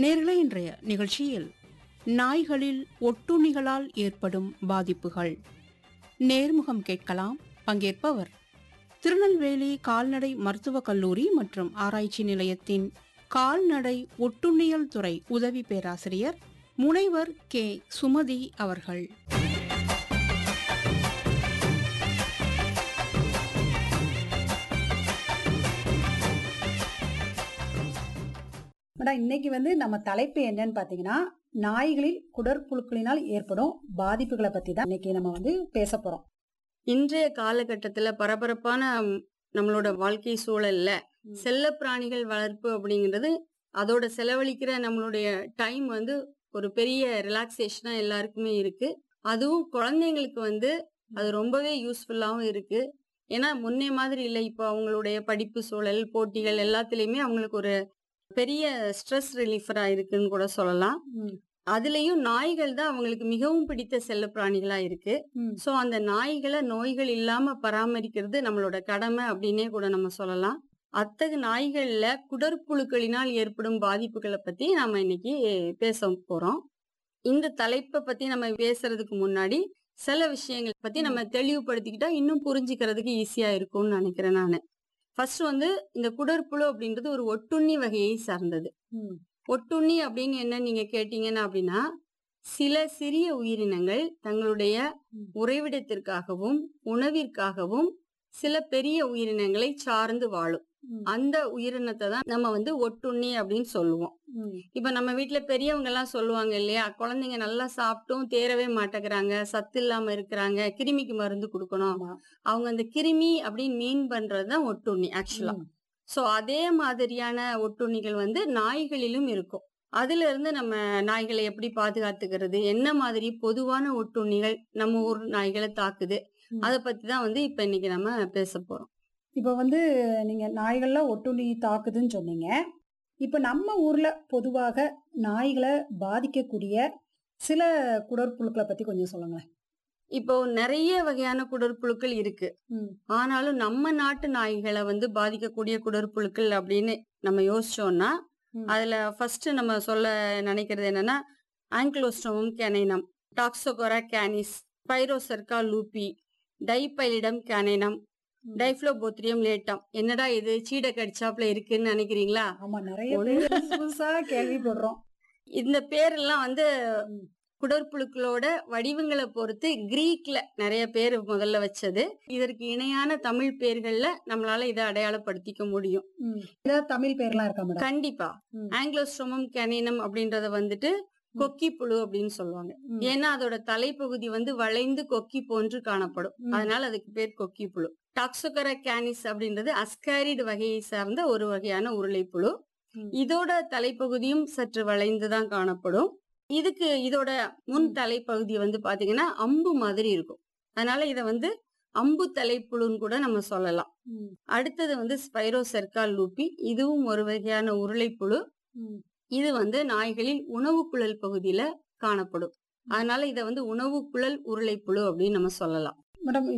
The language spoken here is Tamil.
நேர்களே இன்றைய நிகழ்ச்சியில் நாய்களில் ஒட்டுண்ணிகளால் ஏற்படும் பாதிப்புகள் நேர்முகம் கேட்கலாம் பங்கேற்பவர் திருநெல்வேலி கால்நடை மருத்துவக் கல்லூரி மற்றும் ஆராய்ச்சி நிலையத்தின் கால்நடை ஒட்டுண்ணியல் துறை உதவி பேராசிரியர் முனைவர் கே சுமதி அவர்கள் மேடம் இன்னைக்கு வந்து நம்ம தலைப்பு என்னன்னு பாத்தீங்கன்னா நாய்களில் குடற்புழுக்களினால் ஏற்படும் பாதிப்புகளை பத்தி தான் இன்னைக்கு நம்ம வந்து பேச போறோம் இன்றைய காலகட்டத்துல பரபரப்பான ம், நம்மளோட வாழ்க்கை சூழல்ல ம். செல்ல பிராணிகள் வளர்ப்பு அப்படிங்கிறது அதோட செலவழிக்கிற நம்மளுடைய டைம் வந்து ஒரு பெரிய ரிலாக்ஸேஷனா எல்லாருக்குமே இருக்கு அதுவும் குழந்தைங்களுக்கு வந்து அது ரொம்பவே யூஸ்ஃபுல்லாவும் இருக்கு ஏன்னா முன்னே மாதிரி இல்லை இப்போ அவங்களுடைய படிப்பு சூழல் போட்டிகள் எல்லாத்துலயுமே அவங்களுக்கு ஒரு பெரிய ஸ்ட்ரெஸ் ரிலீஃபரா இருக்குன்னு கூட சொல்லலாம் ம். அதுலயும் நாய்கள் தான் அவங்களுக்கு மிகவும் பிடித்த செல்ல பிராணிகளா இருக்கு ம். சோ அந்த நாய்களை நோய்கள் இல்லாம பராமரிக்கிறது நம்மளோட கடமை அப்படின்னே கூட நம்ம சொல்லலாம் அத்தகு நாய்கள்ல குடற்புழுக்களினால் ஏற்படும் பாதிப்புகளை பத்தி நாம இன்னைக்கு பேச போறோம் இந்த தலைப்பை பத்தி நம்ம பேசுறதுக்கு முன்னாடி சில விஷயங்களை பத்தி நம்ம தெளிவுபடுத்திக்கிட்டா இன்னும் புரிஞ்சுக்கிறதுக்கு ஈஸியா இருக்கும்னு நினைக்கிறேன் நானு ஃபர்ஸ்ட் வந்து இந்த குடற்புழு அப்படின்றது ஒரு ஒட்டுண்ணி வகையை சார்ந்தது ம். ஒட்டுண்ணி அப்படின்னு என்ன நீங்க கேட்டீங்கன்னா அப்படின்னா சில சிறிய உயிரினங்கள் தங்களுடைய ம். உறைவிடத்திற்காகவும் உணவிற்காகவும் சில பெரிய உயிரினங்களை சார்ந்து வாழும் ம். அந்த உயிரினத்தை தான் நம்ம வந்து ஒட்டுண்ணி அப்படின்னு சொல்லுவோம் ம். இப்ப நம்ம வீட்ல பெரியவங்க எல்லாம் சொல்லுவாங்க இல்லையா குழந்தைங்க நல்லா சாப்பிட்டும் தேரவே மாட்டேங்கிறாங்க சத்து இல்லாம இருக்கிறாங்க கிருமிக்கு மருந்து கொடுக்கணும் ஆமா. அவங்க அந்த கிருமி அப்படின்னு மீன் பண்றதுதான் ஒட்டுண்ணி ஆக்சுவலா ம். சோ அதே மாதிரியான ஒட்டுண்ணிகள் வந்து நாய்களிலும் இருக்கும் அதுல இருந்து நம்ம நாய்களை எப்படி பாதுகாத்துக்கிறது என்ன மாதிரி பொதுவான ஒட்டுண்ணிகள் நம்ம ஊர் நாய்களை தாக்குது ம். அத பத்தி தான் வந்து இப்ப இன்னைக்கு நம்ம பேச போறோம் இப்ப வந்து நீங்க நாய்கள்ல ஒட்டுண்ணி தாக்குதுன்னு சொன்னீங்க இப்ப நம்ம ஊர்ல பொதுவாக நாய்களை பாதிக்கக்கூடிய சில குடற்புழுக்களை பத்தி கொஞ்சம் சொல்லுங்களேன் இப்போ நிறைய வகையான குடற்புழுக்கள் இருக்கு ம். ஆனாலும் நம்ம நாட்டு நாய்களை வந்து பாதிக்கக்கூடிய குடற்புழுக்கள் அப்படின்னு நம்ம யோசிச்சோம்னா ம். அதுல ஃபர்ஸ்ட் நம்ம சொல்ல நினைக்கிறது என்னன்னா ஆங்கிலோஸ்டோமம் கேனைனம் டாக்ஸோகோரா கேனிஸ் பைரோசர்கா லூப்பி டைபைலிடம் கேனைனம் ம். டைஃப்ளோபோத்ரியம் லேட்டம் என்னடா இது சீடை கடிச்சாப்ல இருக்குன்னு நினைக்கிறீங்களா ஆமா நிறைய பேர் புதுசு புதுசா கேள்விப்படுறோம் இந்த பேரெல்லாம் வந்து ம். குடற்புழுக்களோட வடிவங்களை பொறுத்து கிரீக்ல நிறைய பேர் முதல்ல வச்சது இதற்கு இணையான தமிழ் பேர்கள்ல நம்மளால இதை அடையாளப்படுத்திக்க முடியும் ம். ஏதாவது தமிழ் பேர்லாம் இருக்கா மேடம் கண்டிப்பா ம். ஆங்கிலோஸ்டோமம் கேனினம் அப்படின்றத வந்துட்டு கொக்கி புழு அப்படின்னு சொல்லுவாங்க ம். ஏன்னா அதோட தலைப்பகுதி வந்து வளைந்து கொக்கி போன்று காணப்படும் ம். அதனால அதுக்கு பேர் கொக்கி புழு டாக்ஸோகரா கேனிஸ் அப்படின்றது அஸ்காரிட் வகையை சார்ந்த ஒரு வகையான உருளைப்புழு ம். இதோட தலைப்பகுதியும் சற்று வளைந்துதான் காணப்படும் இதுக்கு இதோட முன் ம். தலைப்பகுதி வந்து பாத்தீங்கன்னா அம்பு மாதிரி இருக்கும் அதனால இத வந்து அம்பு தலைப்புழுன்னு கூட நம்ம சொல்லலாம் ம். அடுத்தது வந்து ஸ்பைரோசெர்கா லூப்பி இதுவும் ஒரு வகையான உருளைப்புழு ம். இது வந்து நாய்களில் உணவு குழல் பகுதியில காணப்படும் அதனால இத வந்து உணவு குழல் உருளைப்புழு அப்படின்னு நம்ம சொல்லலாம் மேடம்